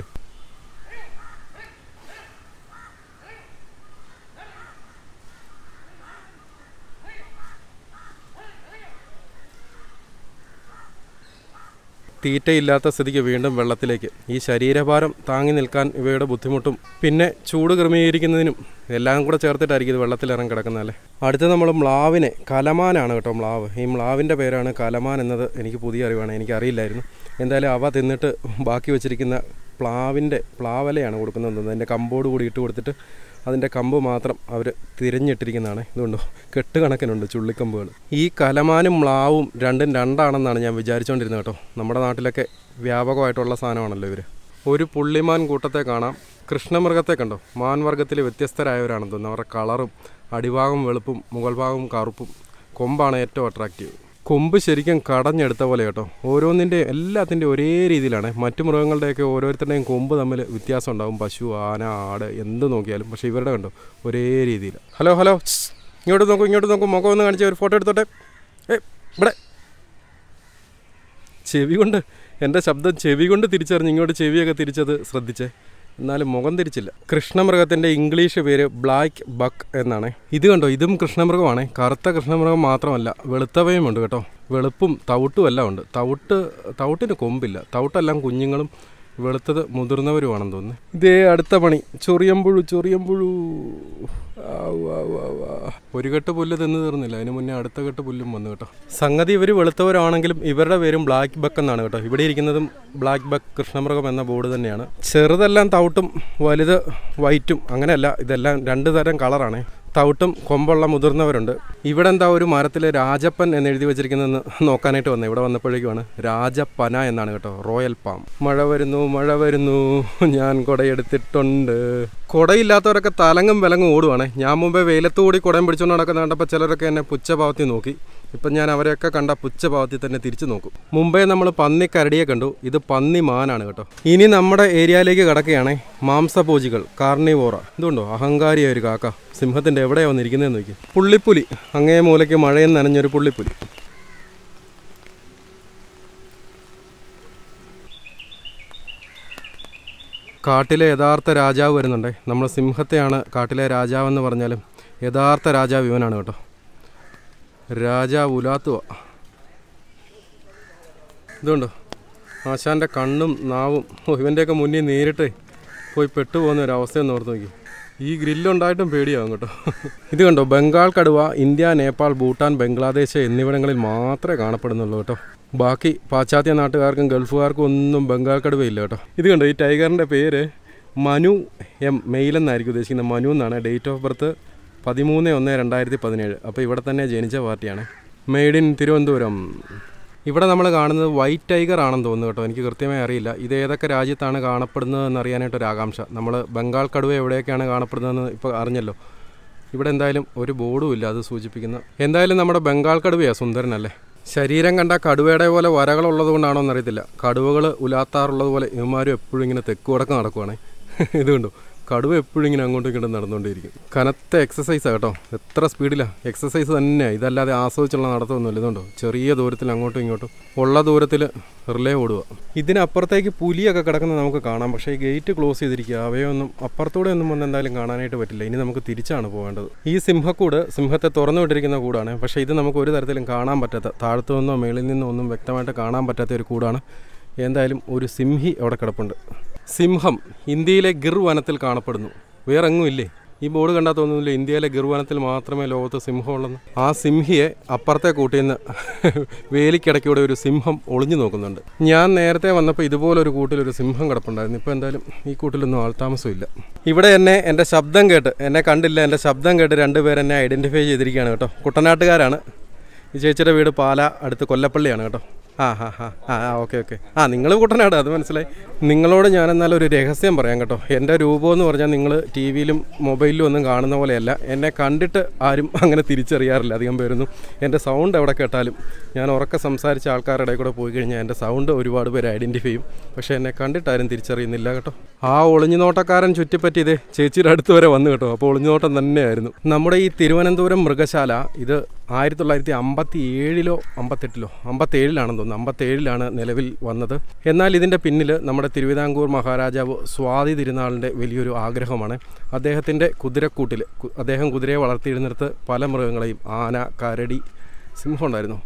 തീറ്റയില്ലാത്ത സ്ഥിതിക്ക് വീണ്ടും വെള്ളത്തിലേക്ക് ഈ ശരീരഭാരം താങ്ങി നിൽക്കാൻ ഇവയുടെ ബുദ്ധിമുട്ടും പിന്നെ ചൂട് ക്രമീകരിക്കുന്നതിനും എല്ലാം കൂടെ ചേർത്തിട്ടായിരിക്കും ഇത് വെള്ളത്തിൽ ഇറങ്ങി കിടക്കുന്നതല്ലേ അടുത്ത് നമ്മൾ മ്ലാവിനെ കലമാനാണ് കേട്ടോ മ്ലാവ് ഈ മ്ലാവിൻ്റെ പേരാണ് കലമാൻ എന്നത് എനിക്ക് പുതിയ അറിവാണ് എനിക്കറിയില്ലായിരുന്നു എന്തായാലും അവ തിന്നിട്ട് ബാക്കി വെച്ചിരിക്കുന്ന പ്ലാവിൻ്റെ പ്ലാവലയാണ് കൊടുക്കുന്നത് അതിൻ്റെ കമ്പോട് കൂടി ഇട്ട് കൊടുത്തിട്ട് അതിൻ്റെ കമ്പ് മാത്രം അവർ തിരഞ്ഞിട്ടിരിക്കുന്നതാണ് ഇതുകൊണ്ടോ കെട്ടുകണക്കിനുണ്ട് ചുള്ളിക്കമ്പുകൾ ഈ കലമാനും മ്ലാവും രണ്ടും രണ്ടാണെന്നാണ് ഞാൻ വിചാരിച്ചുകൊണ്ടിരുന്നത് കേട്ടോ നമ്മുടെ നാട്ടിലൊക്കെ വ്യാപകമായിട്ടുള്ള സാധനമാണല്ലോ ഇവർ ഒരു പുള്ളിമാൻ കൂട്ടത്തെ കാണാം കൃഷ്ണമൃഗത്തെ കണ്ടോ മാൻവർഗത്തിൽ വ്യത്യസ്തരായവരാണെന്ന് തോന്നുന്നു അവരുടെ കളറും അടിഭാഗം വെളുപ്പും മുകൾ ഭാഗം കറുപ്പും കൊമ്പാണ് ഏറ്റവും അട്രാക്റ്റീവ് കൊമ്പ് ശരിക്കും കടഞ്ഞെടുത്ത പോലെ കേട്ടോ ഓരോന്നിൻ്റെ എല്ലാത്തിൻ്റെ ഒരേ രീതിയിലാണ് മറ്റു മൃഗങ്ങളുടെയൊക്കെ ഓരോരുത്തരുടെയും കൊമ്പ് തമ്മിൽ വ്യത്യാസം ഉണ്ടാവും പശു ആന ആട് എന്ത് നോക്കിയാലും പക്ഷേ ഇവരുടെ കണ്ടോ ഒരേ രീതിയിൽ ഹലോ ഹലോ ഛ്, ഇങ്ങോട്ട് നോക്കൂ ഇങ്ങോട്ട് നോക്കൂ മുഖം ഒന്ന് കാണിച്ച ഒരു ഫോട്ടോ എടുത്തോട്ടെ ഏ ഇവിടെ ചെവി കൊണ്ട് എൻ്റെ ശബ്ദം ചെവി കൊണ്ട് തിരിച്ചറിഞ്ഞ് ഇങ്ങോട്ട് ചെവിയൊക്കെ തിരിച്ചത് ശ്രദ്ധിച്ചേ എന്നാലും മുഖം തിരിച്ചില്ല കൃഷ്ണമൃഗത്തിൻ്റെ ഇംഗ്ലീഷ് പേര് ബ്ലാക്ക് ബക്ക് എന്നാണ് ഇത് കണ്ടോ ഇതും കൃഷ്ണമൃഗമാണ് കറുത്ത കൃഷ്ണമൃഗം മാത്രമല്ല വെളുത്തവയും ഉണ്ട് കേട്ടോ വെളുപ്പും തവിട്ടും എല്ലാം ഉണ്ട് തവിട്ട് തവിട്ടിന് കൊമ്പില്ല തവിട്ടെല്ലാം കുഞ്ഞുങ്ങളും വെളുത്തത് മുതിർന്നവരുമാണെന്ന് തോന്നുന്നു ഇതേ അടുത്ത പണി ചൊറിയമ്പുഴു ചൊറിയമ്പുഴു ആവു, ആവു, ആവു, ആ. ഒരു കെട്ട് പുല്ല് തിന്നു തീർന്നില്ല അതിന് മുന്നേ അടുത്ത കെട്ട് പുല്ലും വന്നു കേട്ടോ സംഗതി ഇവർ വെളുത്തവരാണെങ്കിലും ഇവരുടെ പേരും ബ്ലാക്ക് ബക്ക് എന്നാണ് കേട്ടോ ഇവിടെ ഇരിക്കുന്നതും ബ്ലാക്ക് ബക്ക് കൃഷ്ണമൃഗം എന്ന ബോർഡ് തന്നെയാണ് ചെറുതെല്ലാം തവിട്ടും വലുത് വൈറ്റും അങ്ങനെയല്ല ഇതെല്ലാം രണ്ട് തരം കളറാണ് തവിട്ടും കൊമ്പുള്ള മുതിർന്നവരുണ്ട് ഇവിടെ എന്താ ഒരു മരത്തിൽ രാജപ്പൻ എന്ന് എഴുതി വെച്ചിരിക്കുന്നതെന്ന് നോക്കാനായിട്ട് വന്നത് ഇവിടെ വന്നപ്പോഴേക്കുമാണ് രാജപ്പന എന്നാണ് കേട്ടോ റോയൽ പാം മഴ വരുന്നു മഴ വരുന്നു ഞാൻ കുടയെടുത്തിട്ടുണ്ട് കുടയില്ലാത്തവരൊക്കെ തലങ്ങും വിലങ്ങും ഓടുവാണേ ഞാൻ മുമ്പേ വെയിലത്ത് കൂടി കുടയും പിടിച്ചുകൊണ്ട് നടക്കുന്ന കണ്ടപ്പോൾ ചിലരൊക്കെ എന്നെ പുച്ഛഭാവത്തിൽ നോക്കി ഇപ്പം ഞാൻ അവരെയൊക്കെ കണ്ട പുച്ഛഭാവത്തിൽ തന്നെ തിരിച്ചു നോക്കും മുമ്പേ നമ്മൾ പന്നി കരടിയെ കണ്ടു ഇത് പന്നി മാനാണ് കേട്ടോ ഇനി നമ്മുടെ ഏരിയയിലേക്ക് കിടക്കുകയാണേ മാംസപൂജികൾ കാർണിവോറ ഇതുണ്ടോ അഹങ്കാരിയായ ഒരു കാക്ക സിംഹത്തിൻ്റെ എവിടെയാണ് വന്നിരിക്കുന്നതെന്ന് നോക്കി പുള്ളിപ്പുലി അങ്ങേ മൂലയ്ക്ക് മഴയും നനഞ്ഞൊരു പുള്ളിപ്പുലി കാട്ടിലെ യഥാർത്ഥ രാജാവ് വരുന്നുണ്ടേ നമ്മൾ സിംഹത്തെയാണ് കാട്ടിലെ രാജാവെന്ന് പറഞ്ഞാലും യഥാർത്ഥ രാജാവ് ഇവനാണ് കേട്ടോ രാജാവ് ഉലാത്തുവ ഇതുണ്ടോ ആശാൻ്റെ കണ്ണും നാവും ഓ ഇവൻ്റെയൊക്കെ മുന്നിൽ നേരിട്ട് പോയി പെട്ടുപോകുന്ന ഒരു അവസ്ഥയൊന്ന് ഓർത്ത് നോക്കി ഈ ഗ്രില്ലുണ്ടായിട്ടും പേടിയാകും കേട്ടോ ഇത് കണ്ടോ ബംഗാൾ കടുവ ഇന്ത്യ നേപ്പാൾ ഭൂട്ടാൻ ബംഗ്ലാദേശ് എന്നിവിടങ്ങളിൽ മാത്രമേ കാണപ്പെടുന്നുള്ളൂ കേട്ടോ ബാക്കി പാശ്ചാത്യ നാട്ടുകാർക്കും ഗൾഫുകാർക്കും ഒന്നും ബംഗാൾ കടുവയില്ല കേട്ടോ ഇത് കണ്ടോ ഈ ടൈഗറിൻ്റെ പേര് മനു എം മെയിൽ എന്നായിരിക്കും ഉദ്ദേശിക്കുന്നത് മനു എന്നാണ് ഡേറ്റ് ഓഫ് ബർത്ത് പതിമൂന്ന് ഒന്ന് രണ്ടായിരത്തി പതിനേഴ് അപ്പോൾ ഇവിടെ തന്നെ ജനിച്ച പാർട്ടിയാണ് മെയ്ഡ് ഇൻ തിരുവനന്തപുരം ഇവിടെ നമ്മൾ കാണുന്നത് വൈറ്റ് ടൈഗർ ആണെന്ന് തോന്നുന്നു കേട്ടോ എനിക്ക് കൃത്യമായി അറിയില്ല ഇത് ഏതൊക്കെ രാജ്യത്താണ് കാണപ്പെടുന്നത് എന്നറിയാനായിട്ടൊരു ആകാംക്ഷ നമ്മൾ ബംഗാൾ കടുവ എവിടെയൊക്കെയാണ് കാണപ്പെടുന്നതെന്ന് ഇപ്പോൾ അറിഞ്ഞല്ലോ ഇവിടെ എന്തായാലും ഒരു ബോർഡും ഇല്ല അത് സൂചിപ്പിക്കുന്ന എന്തായാലും നമ്മുടെ ബംഗാൾ കടുവയാണ് സുന്ദരനല്ലേ ശരീരം കണ്ട കടുവയുടെ പോലെ വരകളുള്ളത് കൊണ്ടാണോ എന്നറിയത്തില്ല കടുവകൾ ഉലാത്താറുള്ളത് പോലെ ഇവന്മാരും എപ്പോഴും ഇങ്ങനെ തെക്ക് വടക്ക് നടക്കുവാണേ ഇത് കണ്ടു കടുവ എപ്പോഴും ഇങ്ങനെ അങ്ങോട്ടും ഇങ്ങോട്ടും നടന്നുകൊണ്ടിരിക്കും കനത്ത എക്സസൈസാണ് കേട്ടോ എത്ര സ്പീഡിലാണ് എക്സസൈസ് തന്നെയാണ് ഇതല്ലാതെ ആസ്വദിച്ചുള്ള നടത്തമൊന്നുമില്ല ഇതുകൊണ്ടോ ചെറിയ ദൂരത്തിൽ അങ്ങോട്ടും ഇങ്ങോട്ടും ഉള്ള ദൂരത്തിൽ റിലേ ഓടുക ഇതിനപ്പുറത്തേക്ക് പുലിയൊക്കെ കിടക്കുന്നത് നമുക്ക് കാണാം പക്ഷേ ഈ ഗേറ്റ് ക്ലോസ് ചെയ്തിരിക്കുക അവയൊന്നും അപ്പുറത്തൂടെ ഒന്നും വന്ന് എന്തായാലും കാണാനായിട്ട് പറ്റില്ല ഇനി നമുക്ക് തിരിച്ചാണ് പോകേണ്ടത് ഈ സിംഹക്കൂട് സിംഹത്തെ തുറന്നു വിട്ടിരിക്കുന്ന കൂടാണ് പക്ഷേ ഇത് നമുക്ക് ഒരു തരത്തിലും കാണാൻ പറ്റാത്ത താഴത്തു നിന്നോ മേളിൽ നിന്നോ ഒന്നും വ്യക്തമായിട്ട് കാണാൻ പറ്റാത്ത ഒരു കൂടാണ് എന്തായാലും ഒരു സിംഹി അവിടെ കിടപ്പുണ്ട് സിംഹം ഇന്ത്യയിലെ ഗിർ വനത്തിൽ കാണപ്പെടുന്നു വേറെ എങ്ങും ഇല്ലേ ഈ ബോർഡ് കണ്ടാൽ തോന്നുന്നില്ല ഇന്ത്യയിലെ ഗിർ വനത്തിൽ മാത്രമേ ലോകത്ത് സിംഹമുള്ളെന്ന് ആ സിംഹിയെ അപ്പുറത്തെ കൂട്ടിൽ നിന്ന് വേലിക്കിടയ്ക്കൂടെ ഒരു സിംഹം ഒളിഞ്ഞു നോക്കുന്നുണ്ട് ഞാൻ നേരത്തെ വന്നപ്പോൾ ഇതുപോലൊരു കൂട്ടിലൊരു സിംഹം കിടപ്പുണ്ടായിരുന്നു ഇപ്പോൾ എന്തായാലും ഈ കൂട്ടിലൊന്നും ആൾതാമസമില്ല ഇവിടെ എന്നെ എൻ്റെ ശബ്ദം കേട്ട് എന്നെ കണ്ടില്ല എൻ്റെ ശബ്ദം കേട്ട് രണ്ടുപേർ എന്നെ ഐഡൻറ്റിഫൈ ചെയ്തിരിക്കുകയാണ് കേട്ടോ കുട്ടനാട്ടുകാരാണ് ഈ ചേച്ചിയുടെ വീട് പാല അടുത്ത് കൊല്ലപ്പള്ളിയാണ് കേട്ടോ ആ ഹാ ഹാ ആ ആ ഓക്കെ ഓക്കെ ആ നിങ്ങൾ കുട്ടനാട് അത് മനസ്സിലായി നിങ്ങളോട് ഞാൻ എന്നാലും ഒരു രഹസ്യം പറയാം കേട്ടോ എൻ്റെ രൂപം എന്ന് പറഞ്ഞാൽ നിങ്ങൾ ടി വിയിലും മൊബൈലിലും ഒന്നും കാണുന്ന പോലെയല്ല എന്നെ കണ്ടിട്ട് ആരും അങ്ങനെ തിരിച്ചറിയാറില്ല അധികം പേരൊന്നും എൻ്റെ സൗണ്ട് എവിടെ കേട്ടാലും ഞാൻ ഉറക്കെ സംസാരിച്ച ആൾക്കാരുടെ ഇടയിൽ കൂടെ പോയി കഴിഞ്ഞാൽ എൻ്റെ സൗണ്ട് ഒരുപാട് പേര് ഐഡൻറ്റിഫൈ ചെയ്യും പക്ഷേ എന്നെ കണ്ടിട്ട് ആരും തിരിച്ചറിയുന്നില്ല കേട്ടോ ആ ഒളിഞ്ഞുനോട്ടക്കാരൻ ചുറ്റിപ്പറ്റി ഇത് ചേച്ചിയുടെ അടുത്ത് വരെ വന്നു കേട്ടോ അപ്പോൾ ഒളിഞ്ഞുനോട്ടം തന്നെയായിരുന്നു നമ്മുടെ ഈ തിരുവനന്തപുരം മൃഗശാല ഇത് ആയിരത്തി തൊള്ളായിരത്തി അമ്പത്തി ഏഴിലോ അമ്പത്തെട്ടിലോ അമ്പത്തേഴിലാണെന്ന് തോന്നുന്നു അമ്പത്തേഴിലാണ് നിലവിൽ വന്നത് എന്നാൽ ഇതിൻ്റെ പിന്നിൽ നമ്മുടെ തിരുവിതാംകൂർ മഹാരാജാവ് സ്വാതി തിരുനാളിൻ്റെ വലിയൊരു ആഗ്രഹമാണ് അദ്ദേഹത്തിൻ്റെ കുതിരക്കൂട്ടിൽ കു- അദ്ദേഹം കുതിരയെ വളർത്തിയിരുന്നിടത്ത് പല മൃഗങ്ങളെയും ആന കരടി സിംഹം ഉണ്ടായിരുന്നു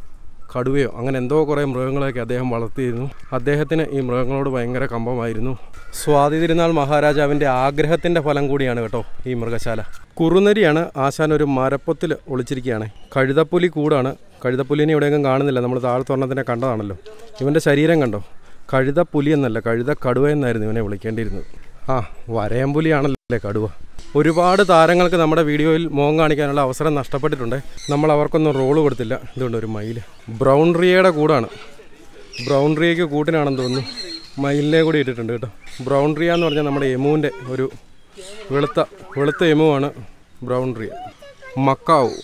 കടുവയോ അങ്ങനെ എന്തോ കുറേ മൃഗങ്ങളെയൊക്കെ അദ്ദേഹം വളർത്തിയിരുന്നു അദ്ദേഹത്തിന് ഈ മൃഗങ്ങളോട് ഭയങ്കര കമ്പമായിരുന്നു സ്വാതി തിരുനാൾ മഹാരാജാവിൻ്റെ ആഗ്രഹത്തിൻ്റെ ഫലം കൂടിയാണ് കേട്ടോ ഈ മൃഗശാല കുറുനരിയാണ് ആശാൻ ഒരു മരപ്പൊത്തിൽ ഒളിച്ചിരിക്കുകയാണ് കഴുതപ്പുലി കൂടാണ് കഴുതപ്പുലിനെ എവിടെയെങ്കിലും കാണുന്നില്ല നമ്മൾ താഴ്ത്തൊരെണ്ണത്തിനെ കണ്ടതാണല്ലോ ഇവൻ്റെ ശരീരം കണ്ടോ കഴുതപ്പുലി എന്നല്ല കഴുത കടുവ എന്നായിരുന്നു ഇവനെ വിളിക്കേണ്ടിയിരുന്നത് ആ വരയമ്പുലിയാണല്ലേ കടുവ ഒരുപാട് താരങ്ങൾക്ക് നമ്മുടെ വീഡിയോയിൽ മോൻ കാണിക്കാനുള്ള അവസരം നഷ്ടപ്പെട്ടിട്ടുണ്ട് നമ്മൾ അവർക്കൊന്നും റോള് കൊടുത്തില്ല ഇതുകൊണ്ട് ഒരു മയിൽ ബ്രൗൺ റിയയുടെ കൂടാണ് ബ്രൗൺ റിയയ്ക്ക് കൂട്ടിനാണെന്ന് തോന്നുന്നു മയിലിനെ കൂടി ഇട്ടിട്ടുണ്ട് കേട്ടോ ബ്രൗൺ റിയ എന്ന് പറഞ്ഞാൽ നമ്മുടെ എമുവിൻ്റെ ഒരു വെളുത്ത വെളുത്ത എമുവാണ് ബ്രൗൺ റിയ മക്കാവു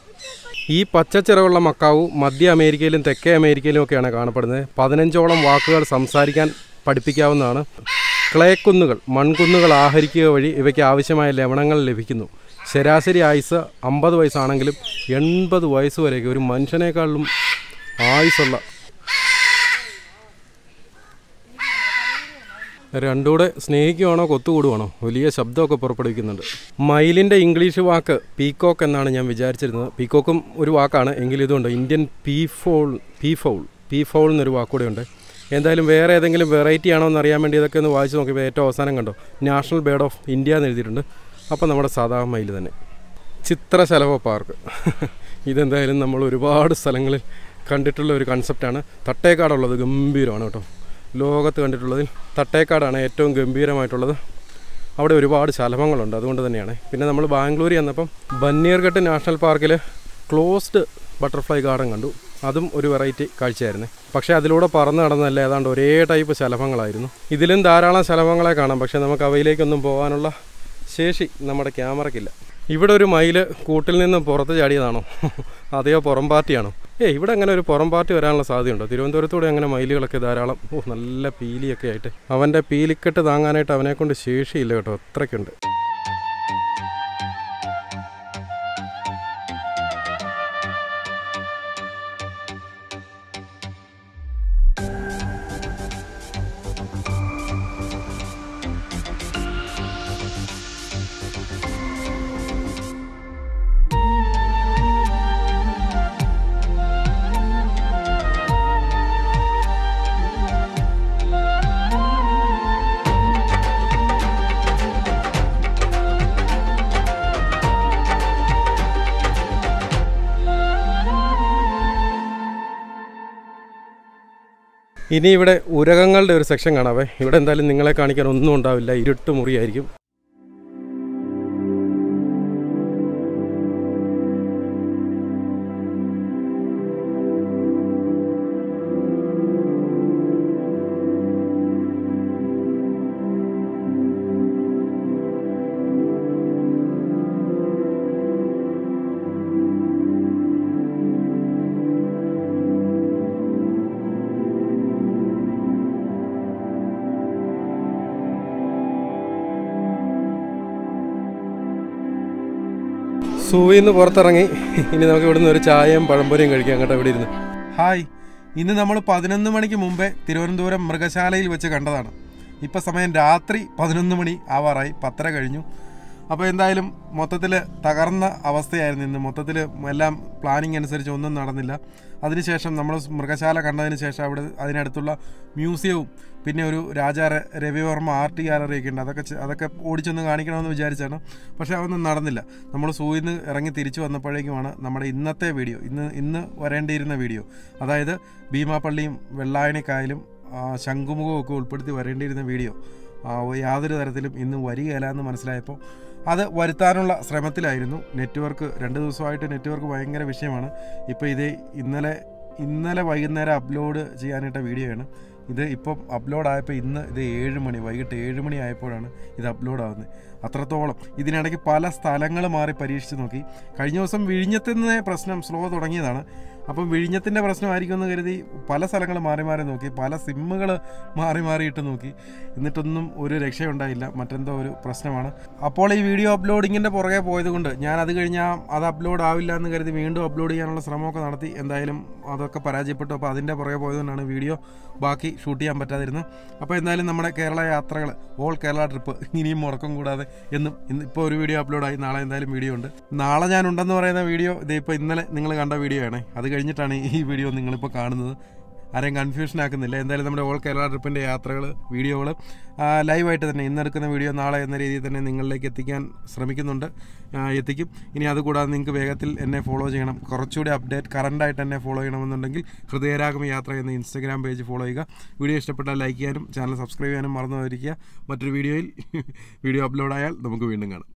ഈ പച്ചച്ചിറകുള്ള മക്കാവു മധ്യ അമേരിക്കയിലും തെക്കേ അമേരിക്കയിലും ഒക്കെയാണ് കാണപ്പെടുന്നത് പതിനഞ്ചോളം വാക്കുകൾ സംസാരിക്കാൻ പഠിപ്പിക്കാവുന്നതാണ് ക്ലേക്കുന്നുകൾ മൺകുന്നുകൾ ആഹരിക്കുക വഴി ഇവയ്ക്ക് ആവശ്യമായ ലവണങ്ങൾ ലഭിക്കുന്നു ശരാശരി ആയുസ് അമ്പത് വയസ്സാണെങ്കിലും എൺപത് വയസ്സ് വരെയൊക്കെ ഒരു മനുഷ്യനേക്കാളും ആയുസ്സുള്ള രണ്ടുകൂടെ സ്നേഹിക്കുവാണോ കൊത്തുകൂടുവാണോ വലിയ ശബ്ദമൊക്കെ പുറപ്പെടുവിക്കുന്നുണ്ട് മയിലിൻ്റെ ഇംഗ്ലീഷ് വാക്ക് പീക്കോക്ക് എന്നാണ് ഞാൻ വിചാരിച്ചിരുന്നത് പീക്കോക്കും ഒരു വാക്കാണ് എങ്കിലും ഇതുണ്ട് Indian peafowl peafowl peafowl എന്നൊരു വാക്കൂടെ ഉണ്ട് എന്തായാലും വേറെ ഏതെങ്കിലും വെറൈറ്റി ആണോ എന്ന് അറിയാൻ വേണ്ടി ഇതൊക്കെ ഒന്ന് വായിച്ച് നോക്കിയപ്പോൾ ഏറ്റവും അവസാനം കണ്ടോ നാഷണൽ ബേർഡ് ഓഫ് ഇന്ത്യ എന്ന് എഴുതിയിട്ടുണ്ട് അപ്പോൾ നമ്മുടെ സാധാ മയിൽ തന്നെ ചിത്രശലഭ പാർക്ക് ഇതെന്തായാലും നമ്മൾ ഒരുപാട് സ്ഥലങ്ങളിൽ കണ്ടിട്ടുള്ള ഒരു കൺസെപ്റ്റാണ് തട്ടേക്കാടുള്ളത് ഗംഭീരമാണ് കേട്ടോ ലോകത്ത് കണ്ടിട്ടുള്ളതിൽ തട്ടേക്കാടാണ് ഏറ്റവും ഗംഭീരമായിട്ടുള്ളത് അവിടെ ഒരുപാട് ശലഭങ്ങളുണ്ട് അതുകൊണ്ട് തന്നെയാണ് പിന്നെ നമ്മൾ ബാംഗ്ലൂർ ചെന്നപ്പം ബന്നീർഘട്ട് നാഷണൽ പാർക്കിൽ ക്ലോസ്ഡ് ബട്ടർഫ്ലൈ ഗാർഡൻ കണ്ടു അതും ഒരു വെറൈറ്റി കാഴ്ചയായിരുന്നു പക്ഷേ അതിലൂടെ പറന്ന് നടന്നല്ല ഏതാണ്ട് ഒരേ ടൈപ്പ് ശലഭങ്ങളായിരുന്നു ഇതിലും ധാരാളം ശലഭങ്ങളെ കാണാം പക്ഷേ നമുക്ക് അവയിലേക്കൊന്നും പോകാനുള്ള ശേഷി നമ്മുടെ ക്യാമറയ്ക്കില്ല ഇവിടെ ഒരു മയിൽ കൂട്ടിൽ നിന്ന് പുറത്ത് ചാടിയതാണോ അതെയോ പുറം പാർട്ടിയാണോ ഏ ഇവിടെ അങ്ങനെ ഒരു പുറം പാർട്ടി വരാനുള്ള സാധ്യതയുണ്ടോ തിരുവനന്തപുരത്തൂടെ അങ്ങനെ മയിലുകളൊക്കെ ധാരാളം ഓ നല്ല പീലിയൊക്കെ ആയിട്ട് അവൻ്റെ പീലിക്കെട്ട് താങ്ങാനായിട്ട് അവനെ കൊണ്ട് ശേഷിയില്ല കേട്ടോ അത്രയ്ക്കുണ്ട് ഇനി ഇവിടെ ഉരകങ്ങളുടെ ഒരു സെക്ഷൻ കാണാവേ ഇവിടെ എന്തായാലും നിങ്ങളെ കാണിക്കാൻ ഒന്നും ഉണ്ടാവില്ല ഇരുട്ട് മുറിയായിരിക്കും സൂയിൽ നിന്ന് പുറത്തിറങ്ങി ഇനി നമുക്ക് ഇവിടുന്ന് ഒരു ചായയും പഴംപൊരിയും കഴിക്കാം കേട്ടോ ഇവിടെ ഇരുന്ന് ഹായ് ഇന്ന് നമ്മൾ പതിനൊന്ന് മണിക്ക് മുമ്പേ തിരുവനന്തപുരം മൃഗശാലയിൽ വെച്ച് കണ്ടതാണ് ഇപ്പോൾ സമയം രാത്രി പതിനൊന്ന് മണി ആവാറായി പത്തര കഴിഞ്ഞു അപ്പോൾ എന്തായാലും മൊത്തത്തിൽ തകർന്ന അവസ്ഥയായിരുന്നു ഇന്ന് മൊത്തത്തിൽ എല്ലാം പ്ലാനിങ് അനുസരിച്ച് ഒന്നും നടന്നില്ല അതിനുശേഷം നമ്മൾ മൃഗശാല കണ്ടതിന് ശേഷം അവിടെ അതിനടുത്തുള്ള മ്യൂസിയവും പിന്നെ ഒരു രാജാ ര- രവിവർമ്മ ആർട്ട് ഗാലറി ഒക്കെ ഉണ്ട് അതൊക്കെ ചെ- അതൊക്കെ ഓടിച്ചൊന്ന് കാണിക്കണമെന്ന് വിചാരിച്ചാണ് പക്ഷേ അതൊന്നും നടന്നില്ല നമ്മൾ സൂയിൽ നിന്ന് ഇറങ്ങി തിരിച്ചു വന്നപ്പോഴേക്കുമാണ് നമ്മുടെ ഇന്നത്തെ വീഡിയോ ഇന്ന് ഇന്ന് വരേണ്ടിയിരുന്ന വീഡിയോ അതായത് ഭീമാപ്പള്ളിയും വെള്ളായണിക്കായലും ആ, ശംഖുമുഖവും ഒക്കെ ഉൾപ്പെടുത്തി വരേണ്ടിയിരുന്ന വീഡിയോ ആ, യാതൊരു തരത്തിലും ഇന്ന് വരികയില്ല എന്ന് മനസ്സിലായപ്പോൾ അത് വരുത്താനുള്ള ശ്രമത്തിലായിരുന്നു നെറ്റ്വർക്ക് രണ്ട് ദിവസമായിട്ട് നെറ്റ്വർക്ക് ഭയങ്കര വിഷയമാണ് ഇപ്പോൾ ഇത് ഇന്നലെ ഇന്നലെ വൈകുന്നേരം അപ്ലോഡ് ചെയ്യാനിട്ട വീഡിയോയാണ് ഇത് ഇപ്പം അപ്ലോഡ് ആയപ്പോൾ ഇന്ന് ഇത് ഏഴ് മണി വൈകിട്ട് ഏഴ് മണി ആയപ്പോഴാണ് ഇത് അപ്ലോഡ് ആവുന്നത് അത്രത്തോളം ഇതിനിടയ്ക്ക് പല സ്ഥലങ്ങൾ മാറി പരീക്ഷിച്ച് നോക്കി കഴിഞ്ഞ ദിവസം വിഴിഞ്ഞത്തിൽ നിന്ന് പ്രശ്നം സ്ലോ തുടങ്ങിയതാണ് അപ്പം വിഴിഞ്ഞത്തിൻ്റെ പ്രശ്നമായിരിക്കും എന്ന് കരുതി പല സ്ഥലങ്ങൾ മാറി മാറി നോക്കി പല സിമ്മുകൾ മാറി മാറിയിട്ട് നോക്കി എന്നിട്ടൊന്നും ഒരു രക്ഷയുണ്ടായില്ല മറ്റെന്തോ ഒരു പ്രശ്നമാണ് അപ്പോൾ ഈ വീഡിയോ അപ്ലോഡിങ്ങിൻ്റെ പുറകെ പോയതുകൊണ്ട് ഞാൻ അത് കഴിഞ്ഞാൽ അത് അപ്ലോഡ് ആവില്ല എന്ന് കരുതി വീണ്ടും അപ്ലോഡ് ചെയ്യാനുള്ള ശ്രമമൊക്കെ നടത്തി എന്തായാലും അതൊക്കെ പരാജയപ്പെട്ടു അപ്പോൾ അതിൻ്റെ പുറകെ പോയതുകൊണ്ടാണ് വീഡിയോ ബാക്കി ഷൂട്ട് ചെയ്യാൻ പറ്റാതിരുന്നത് അപ്പോൾ എന്തായാലും നമ്മുടെ കേരള യാത്രകൾ ഓൾ കേരള ട്രിപ്പ് ഇനിയും മുടക്കം കൂടാതെ എന്നും ഇന്ന് ഇപ്പോൾ ഒരു വീഡിയോ അപ്ലോഡായി നാളെ എന്തായാലും വീഡിയോ ഉണ്ട് നാളെ ഞാൻ ഉണ്ടെന്ന് പറയുന്ന വീഡിയോ ഇത് ഇപ്പോൾ ഇന്നലെ നിങ്ങൾ കണ്ട വീഡിയോ ആണ് അത് കഴിഞ്ഞിട്ടാണ് ഈ വീഡിയോ നിങ്ങളിപ്പോൾ കാണുന്നത് ആരെയും കൺഫ്യൂഷൻ ആക്കുന്നില്ല എന്തായാലും നമ്മുടെ ഓൾ കേരള ട്രിപ്പിൻ്റെ യാത്രകൾ വീഡിയോകൾ ലൈവായിട്ട് തന്നെ ഇന്നെടുക്കുന്ന വീഡിയോ നാളെ എന്ന രീതിയിൽ തന്നെ നിങ്ങളിലേക്ക് എത്തിക്കാൻ ശ്രമിക്കുന്നുണ്ട് ആ, എത്തിക്കും ഇനി അതുകൂടാതെ നിങ്ങൾക്ക് വേഗത്തിൽ എന്നെ ഫോളോ ചെയ്യണം കുറച്ചുകൂടി അപ്ഡേറ്റ് കറണ്ടായിട്ട് എന്നെ ഫോളോ ചെയ്യണമെന്നുണ്ടെങ്കിൽ ഹൃദയരാഗം യാത്ര എന്ന ഇൻസ്റ്റാഗ്രാം പേജ് ഫോളോ ചെയ്യുക വീഡിയോ ഇഷ്ടപ്പെട്ടാൽ ലൈക്ക് ചെയ്യാനും ചാനൽ സബ്സ്ക്രൈബ് ചെയ്യാനും മറന്നു പോയിരിക്കുക മറ്റൊരു വീഡിയോയിൽ വീഡിയോ അപ്ലോഡ് ആയാൽ നമുക്ക് വീണ്ടും കാണാം